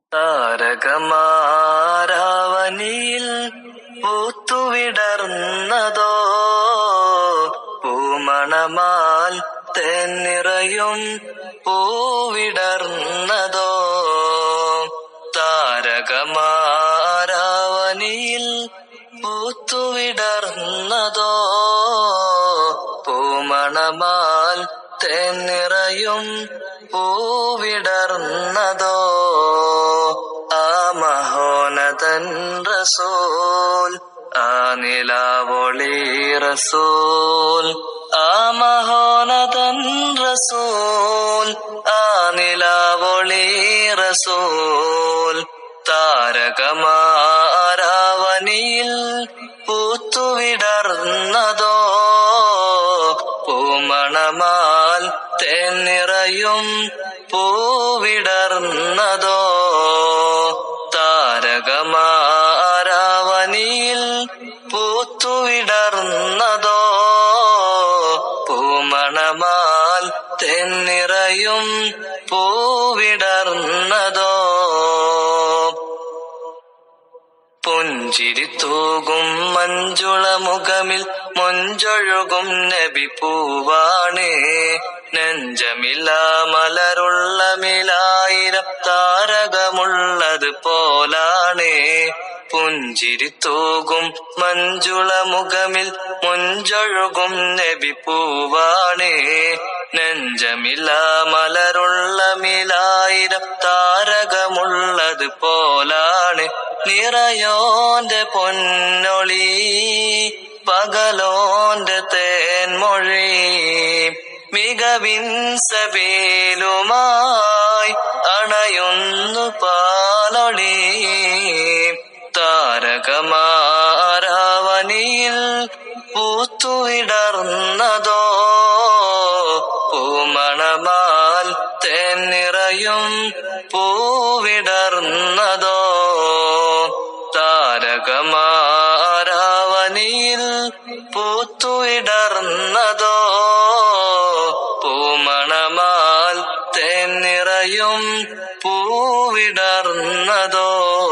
താരകമാരാവനിയിൽ പൂത്തുവിടർന്നതോ പൂമണമാൽ തെന്നിറയും പൂവിടർന്നതോ താരകമാരാവനിയിൽ പൂത്തുവിടർന്നതോ പൂമണമാൽ തെന്നിറയും പൂവിടർന്നതോ ആ മഹോനതൻ റസൂൽ ആ നിലാവൊളി റസൂൽ ആ മഹോനതൻ റസൂൽ ആ നിലാവൊളി റസൂൽ താരകമാരാവനിയിൽ പൂത്തുവിടർന്നതോ പൂമണമാൽ തെന്നിറയും പൂവിടർന്നതോ താരകമാരാവനിയിൽ പൂത്തുവിടർന്നതോ പൂമണമാൽ തെന്നിറയും പൂവിടർന്നതോ പുഞ്ചിരി തൂകും മഞ്ജുള മുഖമിൽ മൊഞ്ചൊഴുകും നബി പൂവാണ് നെഞ്ചമില്ല മലരുള്ള മിലായിരം താരകമുള്ളത് പോലാണ് പുഞ്ചിരി തൂകും മഞ്ജുള മുഖമിൽ മൊഞ്ചൊഴുകും നബി പൂവാണ് നെഞ്ചമില്ല മലരുള്ള മിലായിരം താരകമുള്ളത് പോലാണ് നിറയോന്റെ പൊന്നൊളി പകലോന്റെ തേൻമൊഴി മികവിൻ സബീലുമായി അണയുന്നു പാലൊളി താരകമാരാവനിയിൽ പൂത്തുവിടർന്നതോ പൂമണമാൽ തെന്നിറയും പൂവിടർന്നതോ താരകമാരാവനിയിൽ പൂത്തുവിടർന്നതോ പൂമണമാൽ തെന്നിറയും പൂവിടർന്നതോ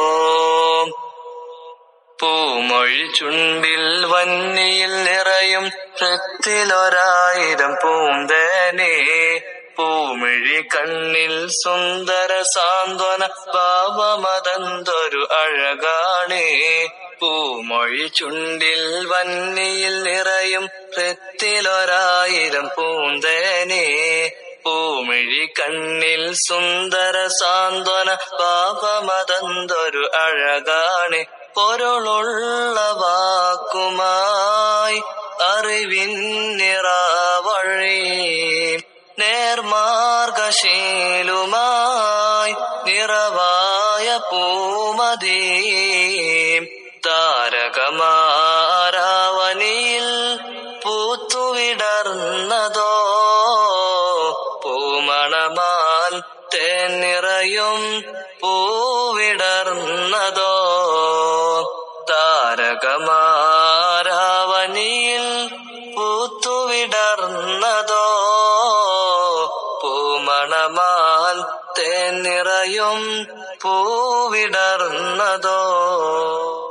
പൂമൊഴി ചുണ്ടിൽ വന്നിയിൽ നിറയും ഹൃത്തിലൊരായിരം പൂന്തേനെ പൂമിഴി കണ്ണിൽ സുന്ദര സാന്ത്വന ഭാവമതന്തൊരു അഴകാണ് പൂമൊഴി ചുണ്ടിൽ വന്നിയിൽ നിറയും ഹൃത്തിലൊരായിരം പൂന്തേനെ പൂമിഴി കണ്ണിൽ സുന്ദര സാന്ത്വന പാപമതന്തൊരു അഴകാണ് പൊരുളുള്ള വാക്കുമായി അറിവിൻ നിറാവഴി നേർമാർഗശീലുമായി നിറവായ പൂമതി താരകമാരാവനിയിൽ പൂത്തുവിടർന്നതോ പൂമണമാൽ തേനിറയും പൂവിടർന്നതോ താരകമാരാവനിയിൽ പൂത്തുവിടർന്നതോ പൂമണമാൽ തേനിറയും പൂവിടർന്നതോ